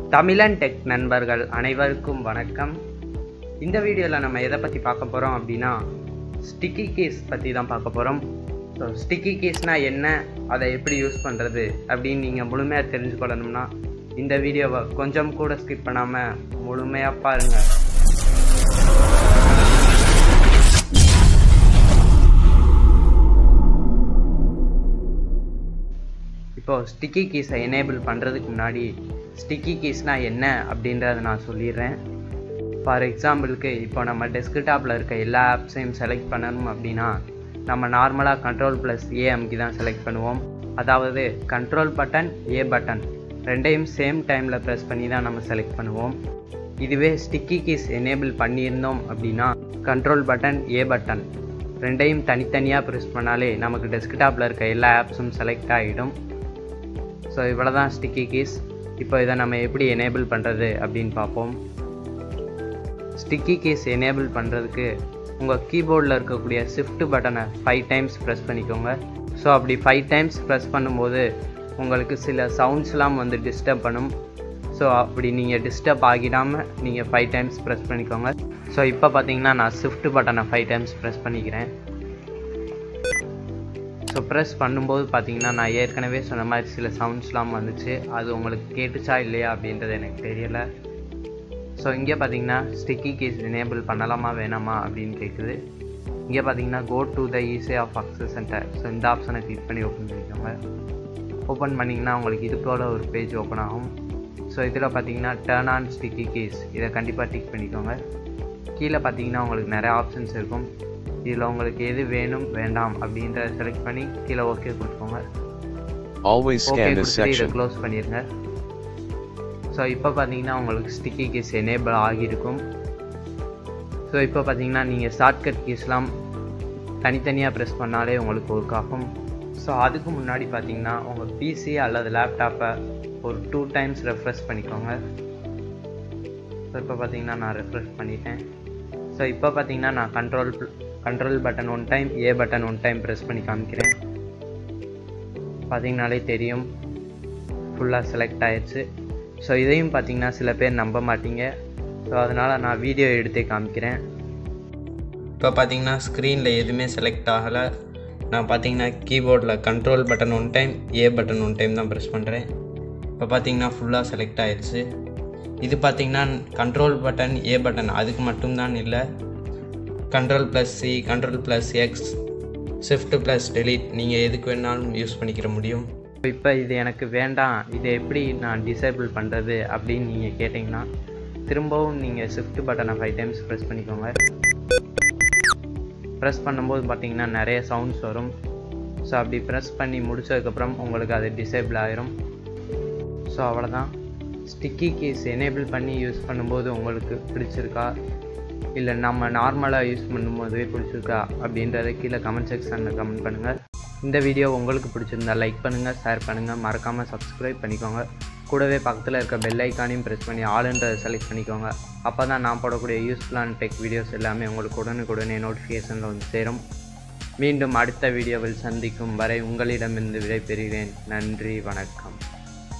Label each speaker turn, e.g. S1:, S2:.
S1: தமிழன் டெக் நண்பர்கள் அனைவருக்கும் வணக்கம் இந்த வீடியோவில் நம்ம எதை பற்றி பார்க்க போகிறோம் அப்படின்னா ஸ்டிக்கி கேஸ் பற்றி தான் பார்க்க போகிறோம் ஸோ ஸ்டிக்கி கேஸ்னால் என்ன அதை எப்படி யூஸ் பண்ணுறது அப்படின்னு நீங்கள் முழுமையாக தெரிஞ்சுக்கொள்ளணும்னா இந்த வீடியோவை கொஞ்சம் கூட ஸ்கிப் பண்ணாமல் முழுமையாக பாருங்கள் இப்போது ஸ்டிக்கி கீஸை எனேபிள் பண்ணுறதுக்கு முன்னாடி ஸ்டிக்கி கீஸ்னால் என்ன அப்படின்றத நான் சொல்லிடுறேன் ஃபார் எக்ஸாம்பிளுக்கு இப்போ நம்ம டெஸ்க்டாப்பில் இருக்க எல்லா ஆப்ஸையும் செலக்ட் பண்ணணும் அப்படின்னா நம்ம நார்மலாக கண்ட்ரோல் ப்ளஸ் ஏ அமுக்கி தான் செலக்ட் பண்ணுவோம் அதாவது கண்ட்ரோல் பட்டன் ஏ பட்டன் ரெண்டையும் சேம் டைமில் ப்ரெஸ் பண்ணி தான் நம்ம செலக்ட் பண்ணுவோம் இதுவே ஸ்டிக்கி கீஸ் எனேபிள் பண்ணியிருந்தோம் அப்படின்னா கண்ட்ரோல் பட்டன் ஏ பட்டன் ரெண்டையும் தனித்தனியாக ப்ரெஸ் பண்ணாலே நமக்கு டெஸ்க்டாப்பில் இருக்க எல்லா ஆப்ஸும் செலக்ட் ஆகிடும் ஸோ இவ்வளோ தான் ஸ்டிக்கி கீஸ் இப்போ இதை நம்ம எப்படி எனேபிள் பண்ணுறது அப்படின்னு பார்ப்போம் ஸ்டிக்கி கீஸ் எனேபிள் பண்ணுறதுக்கு உங்கள் கீபோர்டில் இருக்கக்கூடிய ஷிஃப்ட் பட்டனை ஃபைவ் டைம்ஸ் ப்ரெஸ் பண்ணிக்கோங்க ஸோ அப்படி ஃபைவ் டைம்ஸ் ப்ரெஸ் பண்ணும்போது உங்களுக்கு சில சவுண்ட்ஸ்லாம் வந்து டிஸ்டர்ப் பண்ணும் ஸோ அப்படி நீங்கள் டிஸ்டர்ப் ஆகிடாமல் நீங்கள் ஃபைவ் டைம்ஸ் ப்ரெஸ் பண்ணிக்கோங்க ஸோ இப்போ பார்த்தீங்கன்னா நான் ஷிஃப்ட் பட்டனை ஃபைவ் டைம்ஸ் ப்ரெஸ் பண்ணிக்கிறேன் ஸோ ப்ரெஸ் பண்ணும்போது பார்த்தீங்கன்னா நான் ஏற்கனவே சொன்ன மாதிரி சில சவுண்ட்ஸ்லாம் வந்துச்சு அது உங்களுக்கு கேட்டுச்சா இல்லையா அப்படின்றது எனக்கு தெரியலை ஸோ இங்கே பார்த்தீங்கன்னா ஸ்டிக்கி கேஸ் எனேபிள் பண்ணலாமா வேணாமா அப்படின்னு கேட்குது இங்கே பார்த்தீங்கன்னா go to the easy of access centre so இந்த ஆப்ஷனை கிளிக் பண்ணி ஓப்பன் பண்ணிக்கோங்க ஓப்பன் பண்ணிங்கன்னா உங்களுக்கு இது போல் ஒரு பேஜ் ஓப்பன் ஆகும் ஸோ இதில் பார்த்தீங்கன்னா டேர்ன் ஆன் ஸ்டிக்கி கேஸ் இதை கண்டிப்பாக டிக் பண்ணிக்கோங்க கீழே பார்த்தீங்கன்னா உங்களுக்கு நிறைய ஆப்ஷன்ஸ் இருக்கும் இதில் உங்களுக்கு எது வேணும் வேண்டாம் அப்படின்றத செலக்ட் பண்ணி கீழே ஓகே கொடுத்துக்கோங்க
S2: Always
S1: ஓகே
S2: scan this
S1: கொடுத்துட்டு இதை
S2: section.
S1: க்ளோஸ் பண்ணிடுங்க ஸோ இப்போ பார்த்தீங்கன்னா உங்களுக்கு ஸ்டிக்கி கீஸ் எனேபிள் ஆகியிருக்கும் ஸோ இப்போ பார்த்தீங்கன்னா நீங்கள் ஷார்ட்கட் கீஸ்லாம் தனித்தனியாக ப்ரெஸ் பண்ணாலே உங்களுக்கு ஒர்க் ஆகும் ஸோ அதுக்கு முன்னாடி பார்த்தீங்கன்னா உங்கள் பிசி அல்லது லேப்டாப்பை ஒரு டூ டைம்ஸ் ரெஃப்ரெஷ் பண்ணிக்கோங்க ஸோ இப்போ பார்த்தீங்கன்னா நான் ரெஃப்ரெஷ் பண்ணிட்டேன் ஸோ இப்போ பார்த்தீங்கன்னா நான் control control button one time A button one time press பண்ணி காமிக்கிறேன் பார்த்தீங்கனாலே தெரியும் ஃபுல்லாக செலக்ட் ஆயிடுச்சு ஸோ இதையும் பார்த்தீங்கன்னா சில பேர் நம்ப மாட்டீங்க ஸோ அதனால் நான் வீடியோ எடுத்தே காமிக்கிறேன் இப்போ பார்த்தீங்கன்னா ஸ்க்ரீனில் எதுவுமே செலக்ட் ஆகலை நான் பார்த்தீங்கன்னா கீபோர்டில் control button one time A button one time தான் ப்ரெஸ் பண்ணுறேன் இப்போ பார்த்தீங்கன்னா ஃபுல்லாக செலக்ட் ஆயிடுச்சு இது பார்த்தீங்கன்னா கண்ட்ரோல் பட்டன் ஏ பட்டன் அதுக்கு மட்டும்தான் இல்லை control plus C control plus X shift plus delete நீங்கள் எதுக்கு வேணாலும் யூஸ் பண்ணிக்கிற முடியும் இப்போ இது எனக்கு வேண்டாம் இதை எப்படி நான் டிசேபிள் பண்ணுறது அப்படின்னு நீங்கள் கேட்டிங்கன்னா திரும்பவும் நீங்கள் ஷிஃப்ட் பட்டனை ஃபைவ் டைம்ஸ் ப்ரெஸ் பண்ணிக்கோங்க ப்ரெஸ் பண்ணும்போது பார்த்தீங்கன்னா நிறைய சவுண்ட்ஸ் வரும் ஸோ அப்படி ப்ரெஸ் பண்ணி முடிச்சதுக்கப்புறம் உங்களுக்கு அது டிசேபிள் ஆயிரும் ஸோ அவ்வளோதான் ஸ்டிக்கி கீஸ் எனேபிள் பண்ணி யூஸ் பண்ணும்போது உங்களுக்கு பிடிச்சிருக்கா இல்லை நம்ம நார்மலாக யூஸ் பண்ணும்போது பிடிச்சிருக்கா அப்படின்றத கீழே கமெண்ட் செக்ஷனில் கமெண்ட் பண்ணுங்கள் இந்த வீடியோ உங்களுக்கு பிடிச்சிருந்தா லைக் பண்ணுங்கள் ஷேர் பண்ணுங்கள் மறக்காமல் சப்ஸ்கிரைப் பண்ணிக்கோங்க கூடவே பக்கத்தில் இருக்க பெல் ஐக்கானையும் ப்ரெஸ் பண்ணி ஆளுன்றதை செலக்ட் பண்ணிக்கோங்க அப்போ தான் நான் போடக்கூடிய யூஸ்ஃபுல்லான டெக் வீடியோஸ் எல்லாமே உங்களுக்கு உடனுக்குடனே நோட்டிஃபிகேஷனில் வந்து சேரும் மீண்டும் அடுத்த வீடியோவில் சந்திக்கும் வரை உங்களிடமிருந்து விடைபெறுகிறேன் நன்றி வணக்கம்